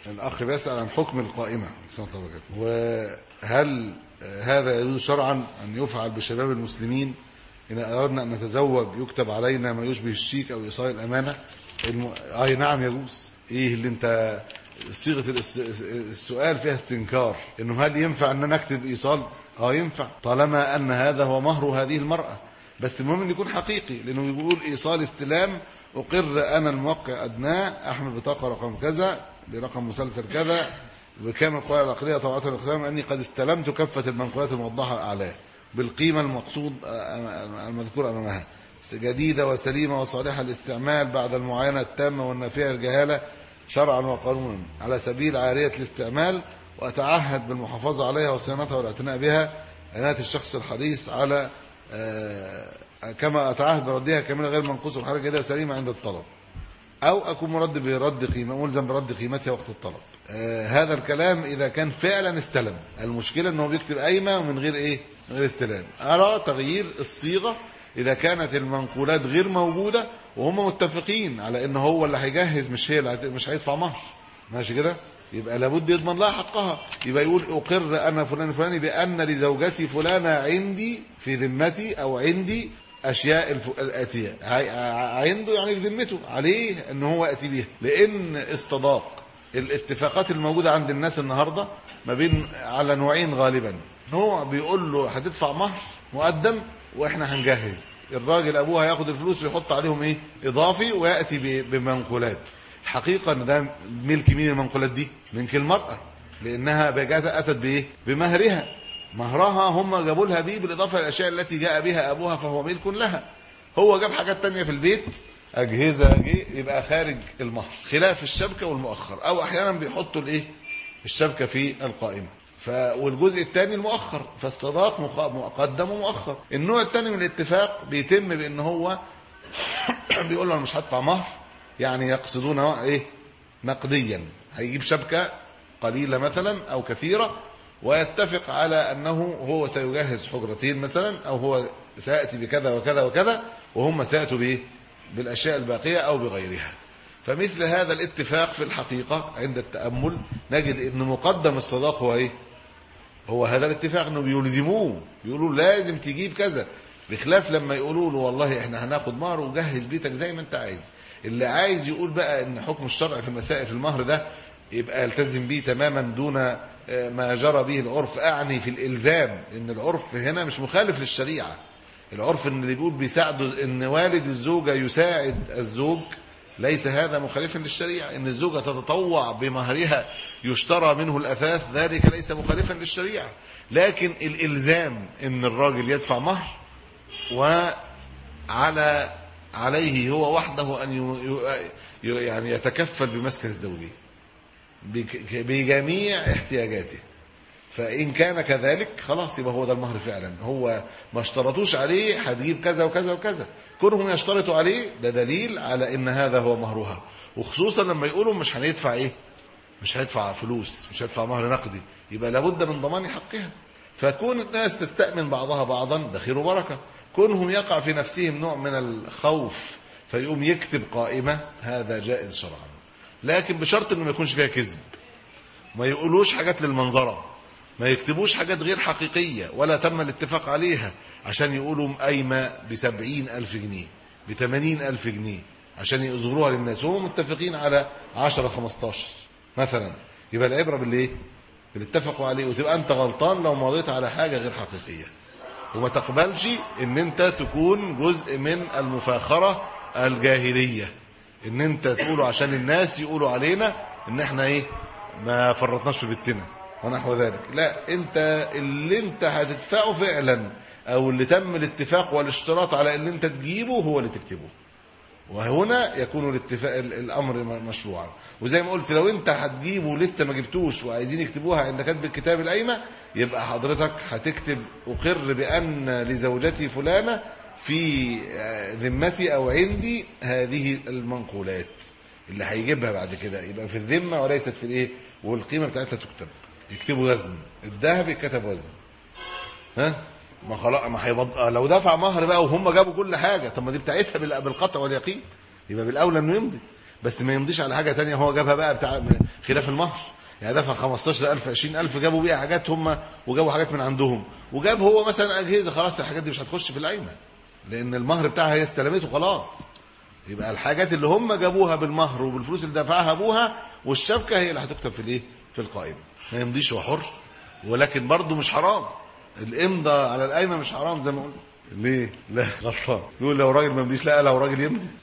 الأخ بيسأل عن حكم القائمة صلى الله عليه وسلم وهل هذا يجوز شرعا أن يفعل بشباب المسلمين إن أردنا أن نتزوج يكتب علينا ما يشبه الشيك أو إيصال الأمانة الم... أي نعم يجوز إيه اللي أنت صيغة الاس- السؤال فيها استنكار إنه هل ينفع أن أنا أكتب إيصال آه ينفع طالما أن هذا هو مهر هذه المرأة بس المهم أن يكون حقيقي لأنه يقول إيصال استلام أقر أنا الموقع أدناه أحمل بطاقة رقم كذا برقم مسلسل كذا بكامل القواعد العقدية طبعا الاقتدام أني قد استلمت كافة المنقولات الموضحة أعلاه بالقيمة المقصود المذكور أمامها جديدة وسليمة وصالحة للاستعمال بعد المعاينة التامة والنافية للجهالة شرعا وقانونا على سبيل عارية الاستعمال وأتعهد بالمحافظة عليها وصيانتها والاعتناء بها عناية الشخص الحريص على آه، كما أتعهد بردها كاملة غير منقوصة بحاجة جديدة سليمة عند الطلب أو أكون مرد برد قيمة ملزم برد قيمتها وقت الطلب آه هذا الكلام إذا كان فعلا استلم المشكلة أنه بيكتب قايمة من غير إيه من غير استلام أرى تغيير الصيغة إذا كانت المنقولات غير موجودة وهم متفقين على أنه هو اللي هيجهز مش هي اللي هت- مش هيدفع مهر ماشي كده يبقى لابد يضمن لها حقها يبقى يقول أقر أنا فلان الفلاني بأن لزوجتي فلانة عندي في ذمتي أو عندي أشياء الف- الآتية هاي- ع- عنده يعني في ذمته عليه أن هو يأتي بيها لأن الصداق الاتفاقات الموجودة عند الناس النهاردة ما بين على نوعين غالبا نوع بيقول له هتدفع مهر مقدم واحنا هنجهز الراجل ابوه هياخد الفلوس ويحط عليهم ايه اضافي وياتي ب- بمنقولات الحقيقه ان ده ملك مين المنقولات دي ملك المراه لانها جاءت اتت بايه بمهرها مهرها هم جابوا لها بيه بالاضافه للاشياء التي جاء بها ابوها فهو ملك لها هو جاب حاجات تانية في البيت اجهزه جه يبقى خارج المهر خلاف الشبكه والمؤخر او احيانا بيحطوا الايه الشبكه في القائمه ف والجزء الثاني المؤخر فالصداق مخ- مقدم ومؤخر النوع الثاني من الاتفاق بيتم بان هو بيقول له انا مش هدفع مهر يعني يقصدون ايه نقديا هيجيب شبكه قليله مثلا او كثيره ويتفق على انه هو سيجهز حجرتين مثلا او هو سياتي بكذا وكذا وكذا وهم سياتوا بايه بالاشياء الباقيه او بغيرها فمثل هذا الاتفاق في الحقيقه عند التامل نجد ان مقدم الصداق هو ايه هو هذا الاتفاق انه بيلزموه يقولوا لازم تجيب كذا بخلاف لما يقولوا له والله احنا هناخد مهر وجهز بيتك زي ما انت عايز اللي عايز يقول بقى ان حكم الشرع في مسائل المهر ده يبقى يلتزم به تماما دون آه، ما جرى به العرف اعني في الالزام ان العرف هنا مش مخالف للشريعه العرف ان اللي بيقول بيساعده ان والد الزوجه يساعد الزوج ليس هذا مخالفا للشريعه ان الزوجه تتطوع بمهرها يشترى منه الاثاث ذلك ليس مخالفا للشريعه لكن الالزام ان الراجل يدفع مهر وعلى عليه هو وحده ان ي- ي- يعني يتكفل بمسكن الزوجيه بك- بجميع احتياجاته فإن كان كذلك خلاص يبقى هو ده المهر فعلا هو ما اشترطوش عليه هتجيب كذا وكذا وكذا كونهم يشترطوا عليه ده دليل على ان هذا هو مهرها وخصوصا لما يقولوا مش هندفع ايه مش هيدفع فلوس مش هيدفع مهر نقدي يبقى لابد من ضمان حقها فكون الناس تستأمن بعضها بعضا ده خير وبركة كونهم يقع في نفسهم نوع من الخوف فيقوم يكتب قائمة هذا جائز شرعا لكن بشرط انه ما يكونش فيها كذب ما يقولوش حاجات للمنظرة ما يكتبوش حاجات غير حقيقية ولا تم الاتفاق عليها عشان يقولوا قايمة بسبعين ألف جنيه بثمانين ألف جنيه عشان يظهروها للناس وهم متفقين على عشرة خمستاشر مثلا يبقى العبرة بالإيه؟ باللي اتفقوا عليه وتبقى أنت غلطان لو مضيت على حاجة غير حقيقية وما تقبلش ان انت تكون جزء من المفاخرة الجاهلية ان انت تقولوا عشان الناس يقولوا علينا ان احنا ايه ما فرطناش في بيتنا ونحو ذلك لا انت اللي انت هتدفعه فعلا او اللي تم الاتفاق والاشتراط على ان انت تجيبه هو اللي تكتبه وهنا يكون الاتفاق ال- الامر م- مشروعا وزي ما قلت لو انت هتجيبه لسه ما جبتوش وعايزين يكتبوها عند كتب الكتاب القايمه يبقى حضرتك هتكتب اقر بان لزوجتي فلانه في آه، ذمتي او عندي هذه المنقولات اللي هيجيبها بعد كده يبقى في الذمه وليست في الايه والقيمه بتاعتها تكتب يكتبوا وزن الذهب يتكتب وزن ها ما خلاص ما هيبض... آه، لو دفع مهر بقى وهم جابوا كل حاجه طب ما دي بتاعتها بال- بالقطع واليقين يبقى بالاولى انه يمضي بس ما يمضيش على حاجه تانية هو جابها بقى بتاع خلاف المهر يعني دفع 15000 20000 جابوا بيها حاجات هم وجابوا حاجات من عندهم وجاب هو مثلا اجهزه خلاص الحاجات دي مش هتخش في القايمه لان المهر بتاعها هي استلمته خلاص يبقى الحاجات اللي هم جابوها بالمهر وبالفلوس اللي دفعها ابوها والشبكه هي اللي هتكتب في الايه في القائمه ما يمضيش هو حر ولكن برضه مش حرام الامضاء على القايمه مش حرام زي ما قلنا ليه لا غلطان يقول لو راجل ما يمضيش لا لو راجل يمضي